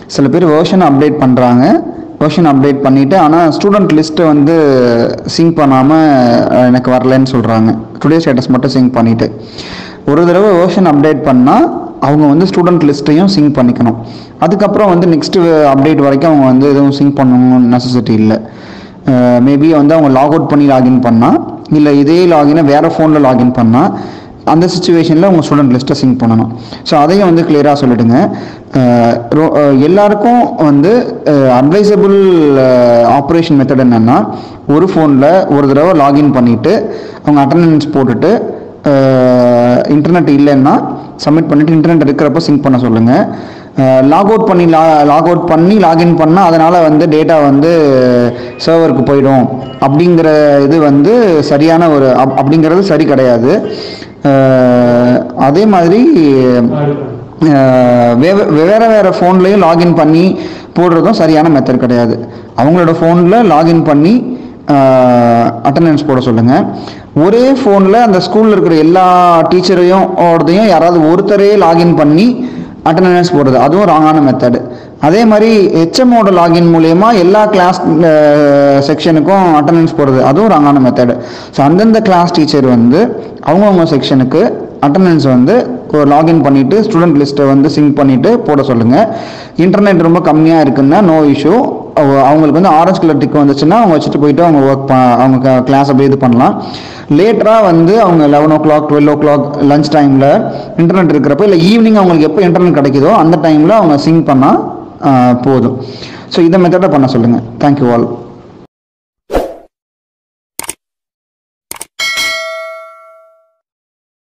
சில பேர் version update பண்ணுறாங்க வேர்ஷன் அப்டேட் பண்ணிவிட்டு ஆனால் ஸ்டூடெண்ட் லிஸ்ட்டை வந்து சிங்க் பண்ணாமல் எனக்கு வரலன்னு சொல்கிறாங்க டுடே ஸ்டேட்டஸ் மட்டும் சிங்க் பண்ணிவிட்டு ஒரு தடவை வேர்ஷன் அப்டேட் பண்ணால் அவங்க வந்து ஸ்டூடெண்ட் லிஸ்ட்டையும் சிங்க் பண்ணிக்கணும் அதுக்கப்புறம் வந்து நெக்ஸ்ட்டு அப்டேட் வரைக்கும் அவங்க வந்து எதுவும் சிங்க் பண்ணணும்னு நெசசிட்டி இல்லை மேபி வந்து அவங்க லாக் அவுட் பண்ணி லாகின் பண்ணால் இல்லை இதே லாகினை வேறு ஃபோனில் லாகின் பண்ணால் அந்த சுச்சுவேஷனில் உங்கள் ஸ்டூடெண்ட் லிஸ்ட்டை சிங்க் பண்ணணும் ஸோ அதையும் வந்து கிளியராக சொல்லிடுங்க அஹ் ரொ- அஹ் எல்லாருக்கும் வந்து அட்வைசபிள் ஆப்ரேஷன் மெத்தட் என்னென்னா ஒரு ஃபோனில் ஒரு தடவை லாகின் பண்ணிவிட்டு அவங்க அட்டண்டன்ஸ் போட்டுட்டு இன்டர்நெட் இல்லைன்னா சப்மிட் பண்ணிவிட்டு இன்டர்நெட் இருக்கிறப்ப சிங்க் பண்ண சொல்லுங்கள் லாக் அவுட் பண்ணி லா லாக் அவுட் பண்ணி லாகின் பண்ணால் அதனால் வந்து டேட்டா வந்து சர்வருக்கு போயிடும் அப்படிங்கிற இது வந்து சரியான ஒரு அப்- அப்படிங்கிறது சரி கிடையாது அஹ் அதே மாதிரி அஹ் வே வேறு வேறு ஃபோன்லேயும் லாகின் பண்ணி போடுறதும் சரியான மெத்தட் கிடையாது அவங்களோட ஃபோனில் லாகின் பண்ணி அட்டண்டன்ஸ் போட சொல்லுங்கள் ஒரே ஃபோனில் அந்த ஸ்கூலில் இருக்கிற எல்லா டீச்சரையும் ஓடதையும் யாராவது ஒருத்தரே லாகின் பண்ணி அட்டண்டன்ஸ் போடுறது அதுவும் ராங்கான மெத்தடு அதே மாதிரி ஹெச்எம்மோட லாகின் மூலயமா எல்லா கிளாஸ் செக்ஷனுக்கும் அட்டண்டன்ஸ் போடுறது அதுவும் ராங்கான மெத்தடு ஸோ அந்தந்த கிளாஸ் டீச்சர் வந்து அவங்கவுங்க செக்ஷனுக்கு அட்டண்டன்ஸ் வந்து லாகின் பண்ணிவிட்டு ஸ்டூடெண்ட் லிஸ்ட்டை வந்து சிங்க் பண்ணிவிட்டு போட சொல்லுங்கள் இன்டர்நெட் ரொம்ப கம்மியாக இருக்குன்னா நோ இஷ்யூ அவங்களுக்கு வந்து ஆரஞ்சு கலர் டிக் வந்துச்சுன்னா அவங்க வச்சுட்டு போயிட்டு அவங்க ஒர்க் அவங்க கிளாஸ் அப்படியே இது பண்ணலாம் லேட்டராக வந்து அவங்க eleven o'clock twelve o'clock lunch டைமில் இன்டர்நெட் இருக்கிறப்ப இல்லை ஈவினிங் அவங்களுக்கு எப்போ இன்டர்நெட் கிடைக்குதோ அந்த டைமில் அவங்க சிங்க் பண்ணால் போதும் ஸோ இதை மெத்தடை பண்ண சொல்லுங்கள் தேங்க்யூ ஆல்